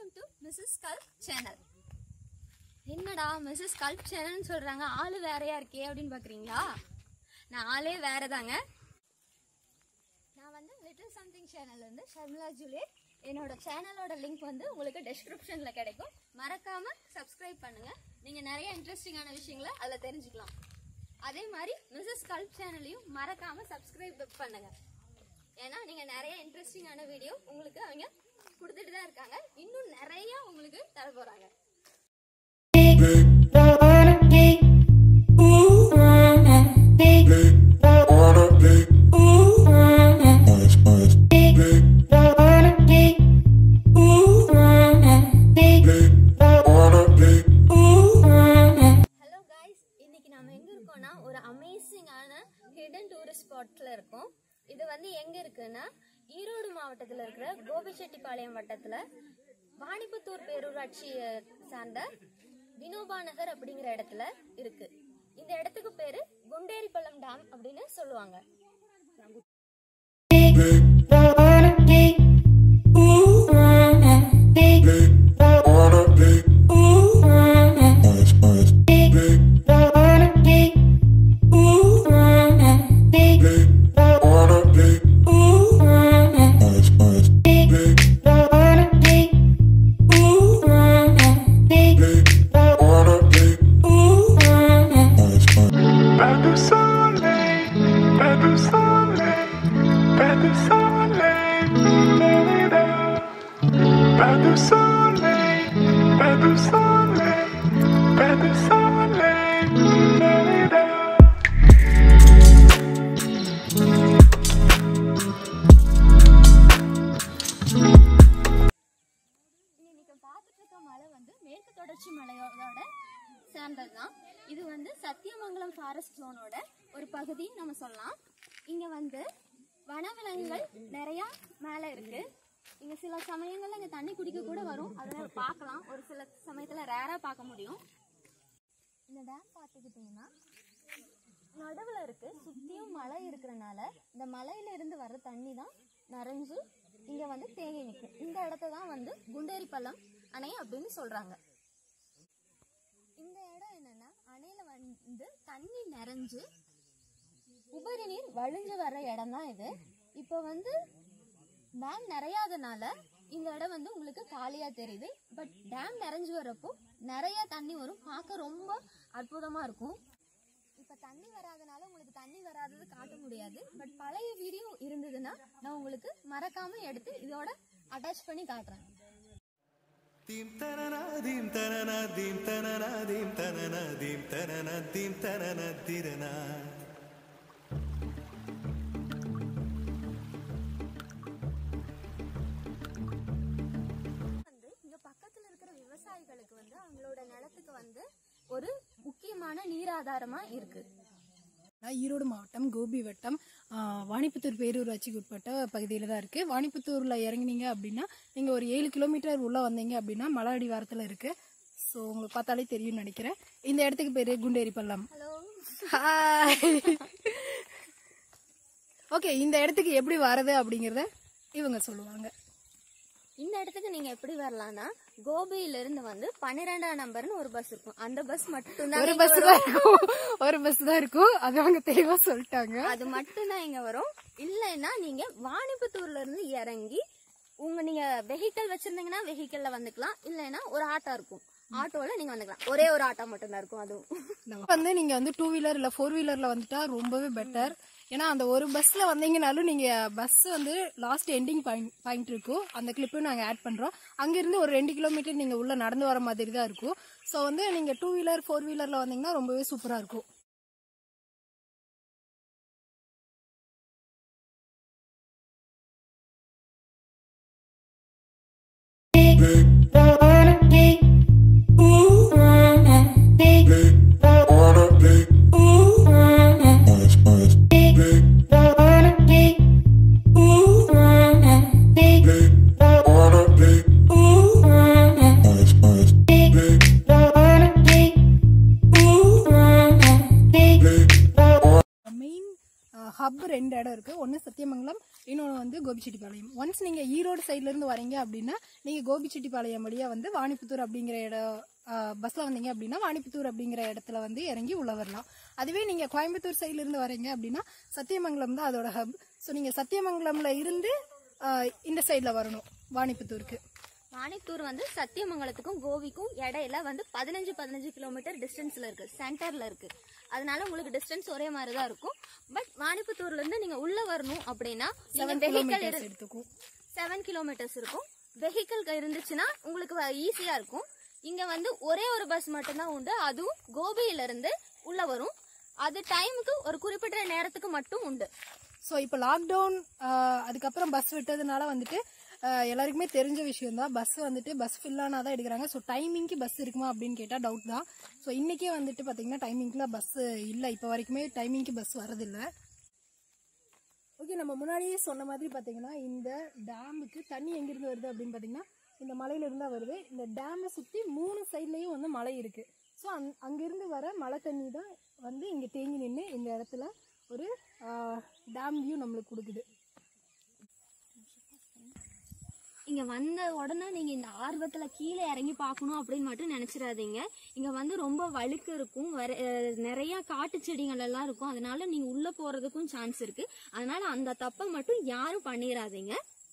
Welcome to Mrs Gulf channel என்னடா Mrs Gulf சேனல்னு சொல்றாங்க ஆளு வேறையா இருக்கே அப்படின்னு பாக்குறீங்களா நான் ஆளே வேறதாங்க நான் வந்து லிட்டில் சம்திங் சேனல்ல இருந்து ஷர்மிளா ஜூலே என்னோட சேனலோட லிங்க் வந்து உங்களுக்கு டெஸ்கிரிப்ஷன்ல கிடைக்கும் மறக்காம சப்ஸ்கிரைப் பண்ணுங்க நீங்க நிறைய இன்ட்ரெஸ்டிங்கான விஷயங்களை அதில் தெரிஞ்சுக்கலாம் அதே மாதிரி மிஸ்ஸஸ் கல்ப் சேனலையும் மறக்காம சப்ஸ்கிரைப் பண்ணுங்க ஏன்னா நீங்க நிறைய இன்ட்ரெஸ்டிங்கான வீடியோ உங்களுக்கு அவங்க கொடுத்துட்டு தான் இருக்காங்க இன்னும் நிறைய உங்களுக்கு தர போறாங்க ஹலோ காய்ஸ் இன்னைக்கு நம்ம எங்க இருக்கோம்னா ஒரு அமேசிங்கான ஹிடன் டூரிஸ்ட் ஸ்பாட்ல இருக்கோம் இது வந்து எங்க இருக்குன்னா ஈரோடு மாவட்டத்துல இருக்கிற கோபிச்செட்டிப்பாளையம் வட்டத்துல வாணிபுத்தூர் பேரூராட்சியை சார்ந்த வினோபா நகர் அப்படிங்கிற இடத்துல இருக்கு இந்த இடத்துக்கு பேரு குண்டேரிப்பள்ளம் டேம் அப்படின்னு சொல்லுவாங்க Pas de soleil, pas de soleil, pas de soleil, da-da-da. pas de soleil, pas de soleil, pas de soleil, da-da-da. இன்னைக்கு பார்த்துட்டு இருக்க மலை வந்து மேற்கு தொடர்ச்சி மலையோட சேர்ந்தது தான் இது வந்து சத்தியமங்கலம் ஃபாரஸ்ட் ஜோனோட ஒரு பகுதி நம்ம சொல்லலாம் இங்க வந்து வனவிலங்குகள் நிறைய மேல இருக்கு இங்க சில சமயங்கள்ல இங்க தண்ணி குடிக்க கூட வரும் அதெல்லாம் பார்க்கலாம் ஒரு சில சமயத்துல ரேரா பார்க்க முடியும் இந்த டேம் பார்த்துக்கிட்டிங்கன்னா நடுவில் இருக்கு சுத்தியும் மலை இருக்கிறனால இந்த மலையில இருந்து வர்ற தண்ணி தான் நிறைஞ்சு இங்க வந்து தேங்கி நிற்கும் இந்த இடத்த தான் வந்து குண்டேரி பள்ளம் அணை அப்படின்னு சொல்றாங்க இந்த இடம் என்னன்னா அணையில வந்து தண்ணி நிறைஞ்சு உபரி நீர் வழிஞ்சு வர்ற இடம் தான் இது இப்போ வந்து டேம் நிறையாதனால இந்த இடம் வந்து உங்களுக்கு காலியா தெரியுது பட் டேம் நிறைஞ்சு வரப்போ நிறைய தண்ணி வரும் பார்க்க ரொம்ப அற்புதமா இருக்கும் இப்ப தண்ணி வராதனால உங்களுக்கு தண்ணி வராதது காட்ட முடியாது பட் பழைய வீடியோ இருந்ததுன்னா நான் உங்களுக்கு மறக்காம எடுத்து இதோட அட்டாச் பண்ணி காட்டுறேன் Dim tanana dim tanana dim tanana dim tanana dim tanana dim tanana dirana. வந்து இங்க பக்கத்துல இருக்கிற விவசாயிகளுக்கு வந்து அவங்களோட நிலத்துக்கு வந்து ஒரு முக்கியமான நீராதாரமா இருக்கு நான் ஈரோடு மாவட்டம் கோபி வட்டம் ஆ, வாணிப்புத்தூர் பேரூராட்சிக்கு உட்பட்ட பகுதியில் தான் இருக்குது வாணிப்புத்தூரில் இறங்குனீங்க அப்படின்னா நீங்கள் ஒரு ஏழு கிலோமீட்டர் உள்ளே வந்தீங்க அப்படின்னா மலை அடிவாரத்தில் இருக்குது ஸோ உங்களுக்கு பார்த்தாலே தெரியும்னு நினைக்கிறேன் இந்த இடத்துக்கு பேர் குண்டேரி பள்ளம் ஹலோ ஹாய் ஓகே இந்த இடத்துக்கு எப்படி வரது அப்படிங்கிறத இவங்க சொல்லுவாங்க இந்த இடத்துக்கு நீங்க எப்படி வரலாம்னா கோபியில இருந்து வந்து பன்னிரெண்டாம் நம்பர்னு ஒரு பஸ் இருக்கும் அந்த பஸ் மட்டும்தான் ஒரு இங்க பஸ் வரும். தான் இருக்கும் ஒரு பஸ் தான் இருக்கும் அது அவங்க தெளிவாக சொல்லிட்டாங்க அது மட்டும்தான் இங்க வரும் இல்லைன்னா நீங்க வாணிபுத்தூர்ல இருந்து இறங்கி உங்க நீங்க வெஹிக்கல் வச்சிருந்தீங்கன்னா வெஹிக்கல்ல வந்துக்கலாம் இல்லைன்னா ஒரு ஆட்டோ இருக்கும் ஆட்டோல நீங்க வந்துக்கலாம் ஒரே ஒரு ஆட்டோ மட்டும்தான் இருக்கும் அதுவும் வந்து நீங்க வந்து டூ வீலர் இல்ல ஃபோர் வீலர்ல வந்துட்டா ரொம்பவே பெட்டர் ஏன்னா அந்த ஒரு பஸ்ல வந்தீங்கனாலும் நீங்க பஸ் வந்து லாஸ்ட் எண்டிங் பாயிண்ட் பாயிண்ட் இருக்கும் அந்த கிளிப்பையும் நாங்க ஆட் பண்றோம் அங்கிருந்து ஒரு ரெண்டு கிலோமீட்டர் நீங்க உள்ள நடந்து வர மாதிரி தான் இருக்கும் ஸோ வந்து நீங்க டூ வீலர் ஃபோர் வீலர்ல வந்தீங்கன்னா ரொம்பவே சூப்பரா இருக்கும் மெயின் ஹப் ரெண்டு இடம் இருக்கு ஒன்று சத்தியமங்கலம் இன்னொன்று வந்து கோபிச்செட்டிப்பாளையம் ஒன்ஸ் நீங்க ஈரோடு சைட்ல இருந்து வரீங்க அப்படின்னா நீங்க கோபிச்செட்டிப்பாளையம் வழியா வந்து வாணிப்புத்தூர் அப்படிங்கிற இடம் பஸ்ல வந்தீங்க அப்படின்னா வாணிப்புத்தூர் அப்படிங்கிற இடத்துல வந்து இறங்கி உள்ள வரலாம் அதுவே நீங்க கோயம்புத்தூர் சைட்ல இருந்து வரீங்க அப்படின்னா சத்தியமங்கலம் தான் அதோட ஹப் ஸோ நீங்க சத்தியமங்கலம்ல இருந்து ஆஹ், இந்த சைட்ல வரணும் வாணிப்புத்தூருக்கு வாணித்தூர் வந்து சத்தியமங்கலத்துக்கும் கோவிக்கும் இடையில வந்து பதினஞ்சு பதினஞ்சு கிலோமீட்டர் டிஸ்டன்ஸ்ல இருக்கு சென்டர்ல இருக்கு அதனால உங்களுக்கு டிஸ்டன்ஸ் ஒரே மாதிரி தான் இருக்கும் பட் வாணிப்புத்தூர்ல இருந்து நீங்க உள்ள வரணும் அப்படின்னா செவன் வெஹிக்கல் கிலோமீட்டர்ஸ் எடுத்துக்கும் செவன் கிலோமீட்டர்ஸ் இருக்கும் வெஹிக்கல் இருந்துச்சுன்னா உங்களுக்கு ஈஸியா இருக்கும் இங்க வந்து ஒரே ஒரு பஸ் மட்டும்தான் உண்டு அதுவும் கோபியில இருந்து உள்ள வரும் அது டைமுக்கு ஒரு குறிப்பிட்ட நேரத்துக்கு மட்டும் உண்டு ஸோ இப்போ லாக்டவுன் அதுக்கப்புறம் பஸ் விட்டதுனால வந்துட்டு ஆஹ், எல்லாருக்குமே தெரிஞ்ச விஷயம் தான் பஸ் வந்துட்டு பஸ் ஃபில்லானா தான் எடுக்கிறாங்க ஸோ டைமிங்க்கு பஸ் இருக்குமா அப்படின்னு கேட்டால் டவுட் தான் ஸோ இன்றைக்கே வந்துட்டு பார்த்தீங்கன்னா டைமிங்கில் பஸ் இல்லை இப்போ வரைக்குமே டைமிங்க்கு பஸ் வரதில்லை ஓகே நம்ம முன்னாடியே சொன்ன மாதிரி பார்த்தீங்கன்னா இந்த டேமுக்கு தண்ணி எங்கேருந்து வருது அப்படின்னு பார்த்தீங்கன்னா இந்த மலையிலிருந்து தான் வருது இந்த டேமை சுற்றி மூணு சைட்லேயும் வந்து மலை இருக்குது ஸோ அங் அங்கேருந்து வர மழை தண்ணி தான் வந்து இங்கே தேங்கி நின்று இந்த இடத்துல ஒரு டேம் வியூ நம்மளுக்கு கொடுக்குது இங்க வந்த உடனே நீங்க இந்த ஆர்வத்துல கீழே இறங்கி பார்க்கணும் அப்படின்னு மட்டும் நினைச்சிடாதீங்க இங்க வந்து ரொம்ப வழுக்கு இருக்கும் வர- அஹ் நிறைய காட்டு செடிகள் எல்லாம் இருக்கும் அதனால நீங்க உள்ள போறதுக்கும் சான்ஸ் இருக்கு அதனால அந்த தப்பை மட்டும் யாரும் பண்ணிடாதீங்க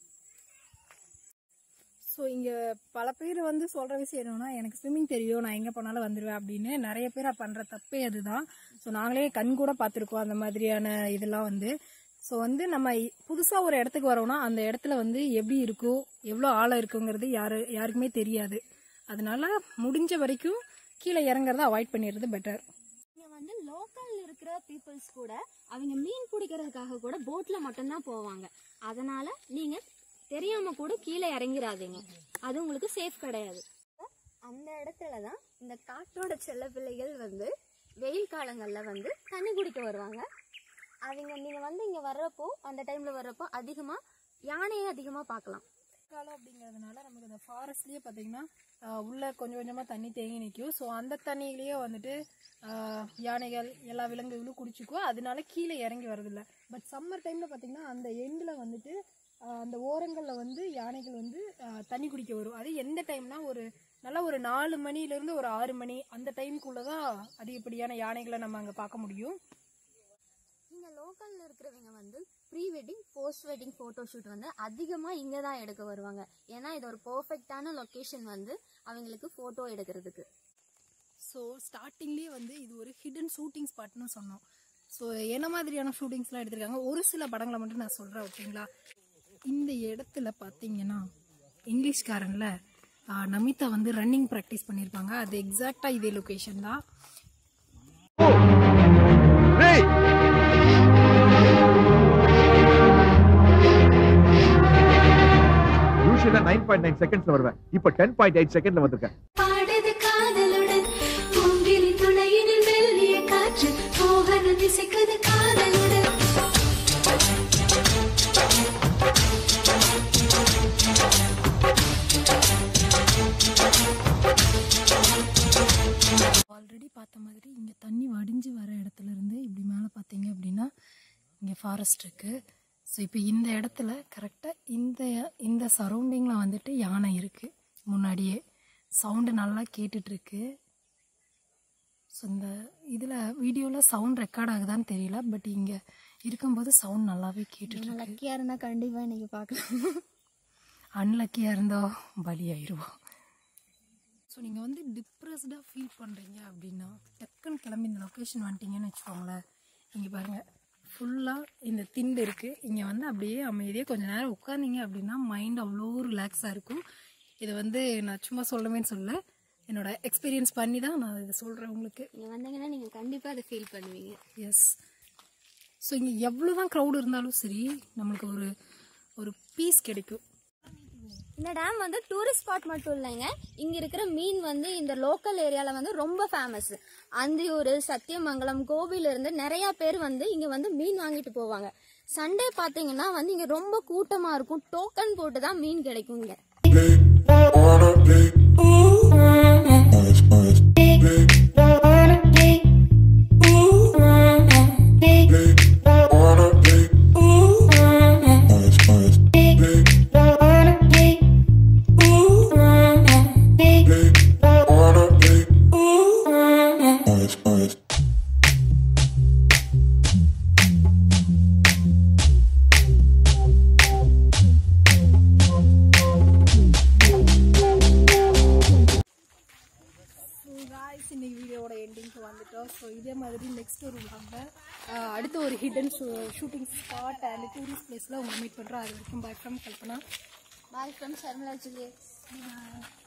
ஸோ இங்கே பல பேர் வந்து சொல்கிற விஷயம் என்னன்னா எனக்கு ஸ்விம்மிங் தெரியும் நான் எங்கே போனாலும் வந்துடுவேன் அப்படின்னு நிறைய பேர் பண்ணுற தப்பே அதுதான் ஸோ நாங்களே கண் கூட பார்த்துருக்கோம் அந்த மாதிரியான இதெல்லாம் வந்து ஸோ வந்து நம்ம புதுசாக ஒரு இடத்துக்கு வரோம்னா அந்த இடத்துல வந்து எப்படி இருக்கும் எவ்வளோ ஆழம் இருக்குங்கிறது யாரு யாருக்குமே தெரியாது அதனால முடிஞ்ச வரைக்கும் கீழே இறங்குறத அவாய்ட் பண்ணிடுறது பெட்டர் இங்க வந்து லோக்கல்ல இருக்கிற பீப்புள்ஸ் கூட அவங்க மீன் பிடிக்கிறதுக்காக கூட போட்ல மட்டும்தான் போவாங்க அதனால நீங்க தெரியாம கூட கீழே இறங்கிடாதீங்க அது உங்களுக்கு சேஃப் கிடையாது அந்த இடத்துல தான் இந்த காட்டோட செல்ல பிள்ளைகள் வந்து வெயில் காலங்கள்ல வந்து தண்ணி குடிக்க வருவாங்க அவங்க நீங்க வந்து இங்க வர்றப்போ அந்த டைம்ல வர்றப்போ அதிகமா யானையை அதிகமா பார்க்கலாம் காலம் அப்படிங்கிறதுனால நமக்கு இந்த ஃபாரஸ்ட்லேயே பார்த்தீங்கன்னா ஆஹ், உள்ள கொஞ்சம் கொஞ்சமாக தண்ணி தேங்கி நிற்கும் ஸோ அந்த தண்ணியிலேயே வந்துட்டு ஆஹ், யானைகள் எல்லா விலங்குகளும் குடிச்சிக்கும் அதனால கீழே இறங்கி வரதில்ல பட் சம்மர் டைமில் பார்த்தீங்கன்னா அந்த எண்டில் வந்துட்டு ஆஹ், அந்த ஓரங்களில் வந்து யானைகள் வந்து ஆஹ், தண்ணி குடிக்க வரும் அது எந்த டைம்னா ஒரு நல்லா ஒரு நாலு மணிலேருந்து ஒரு ஆறு மணி அந்த டைமுக்குள்ளே தான் அதிகப்படியான யானைகளை நம்ம அங்கே பார்க்க முடியும் இங்க லோக்கல்ல இருக்கிறவங்க வந்து pre wedding post wedding photo shoot வந்து அதிகமா இங்க தான் எடுக்க வருவாங்க ஏன்னா இது ஒரு பெர்ஃபெக்டான லொகேஷன் வந்து அவங்களுக்கு போட்டோ எடுக்கிறதுக்கு ஸோ ஸ்டார்டிங்லேயே வந்து இது ஒரு ஹிடன் ஷூட்டிங் ஸ்பாட்னு சொன்னோம் ஸோ என்ன மாதிரியான ஷூட்டிங்ஸ்லாம் எடுத்திருக்காங்க ஒரு சில படங்களை மட்டும் நான் சொல்கிறேன் ஓகேங்களா இந்த இடத்துல பார்த்தீங்கன்னா இங்கிலீஷ்காரனில் ஆஹ், நமிதா வந்து ரன்னிங் ப்ராக்டிஸ் பண்ணியிருப்பாங்க அது எக்ஸாக்டாக இதே லொக்கேஷன் தான் யூஸ்வலா நைன் பாயிண்ட் நைன் செகண்ட்ஸ்ல வருவேன் இப்போ டென் பாயிண்ட் எயிட் செகண்ட்ல வந்திருக்கேன் பாடுது காதலுடன் பூங்கிலி துணையினில் மெல்லிய காற்று மோகன திசைக்குது காதலுடன் ஆல்ரெடி பார்த்த மாதிரி இங்கே தண்ணி வடிஞ்சு வர இடத்துல இருந்து இப்படி மேலே பார்த்தீங்க அப்படின்னா இங்கே ஃபாரஸ்ட் இருக்குது ஸோ இப்போ இந்த இடத்துல கரெக்டாக இந்த இந்த சரௌண்டிங்கில் வந்துட்டு யானை இருக்குது முன்னாடியே சவுண்டு நல்லா கேட்டுட்ருக்கு ஸோ இந்த இதில் வீடியோவில் சவுண்ட் ரெக்கார்ட் ஆகுதான்னு தெரியல பட் இங்கே இருக்கும்போது சவுண்ட் நல்லாவே கேட்டுட்ருக்கு லக்கியா இருந்தா கண்டிப்பா இன்னைக்கு பார்க்கலாம் அன்லக்கியாக இருந்தால் பலி ஆயிடுவோம் ஸோ நீங்கள் வந்து டிப்ரெஸ்டாக ஃபீல் பண்ணுறீங்க அப்படின்னா டக்குன்னு கிளம்பி இந்த லொக்கேஷன் வந்துட்டீங்கன்னு வச்சுக்கோங்களேன் இங்கே பாருங்கள் ஃபுல்லாக இந்த திண்டு இருக்குது இங்கே வந்து அப்படியே அமைதியாக கொஞ்ச நேரம் உட்காந்தீங்க அப்படின்னா மைண்ட் அவ்வளோ ரிலாக்ஸாக இருக்கும் இதை வந்து நான் சும்மா சொல்லவேன்னு சொல்ல என்னோட எக்ஸ்பீரியன்ஸ் பண்ணி தான் நான் இதை சொல்கிறேன் உங்களுக்கு நீங்க வந்தீங்கன்னா நீங்க கண்டிப்பா அதை ஃபீல் பண்ணுவீங்க எஸ் ஸோ இங்கே எவ்வளோ தான் க்ரௌடு இருந்தாலும் சரி நம்மளுக்கு ஒரு ஒரு பீஸ் கிடைக்கும் இந்த டேம் வந்து டூரிஸ்ட் ஸ்பாட் மட்டும் இல்லைங்க இங்க இருக்கிற மீன் வந்து இந்த லோக்கல் ஏரியால வந்து ரொம்ப ஃபேமஸ் அந்தியூர் சத்தியமங்கலம் கோபில இருந்து நிறைய பேர் வந்து இங்க வந்து மீன் வாங்கிட்டு போவாங்க சண்டே பாத்தீங்கன்னா வந்து இங்க ரொம்ப கூட்டமா இருக்கும் டோக்கன் போட்டு தான் மீன் கிடைக்கும் இங்க Wanna be, ooh, wanna be, wanna be. Guys இன்னைக்கு வீடியோவோட எண்டிங்க்கு வந்துட்டோம் ஸோ இதே மாதிரி நெக்ஸ்ட் ஒரு vlogல, ஆஹ், அடுத்த ஒரு hidden shooting spot and tourist பிளேஸில் உங்களை மீட் பண்ணுறோம் அது வரைக்கும் bye from Kalpana bye from Sharmila Juliet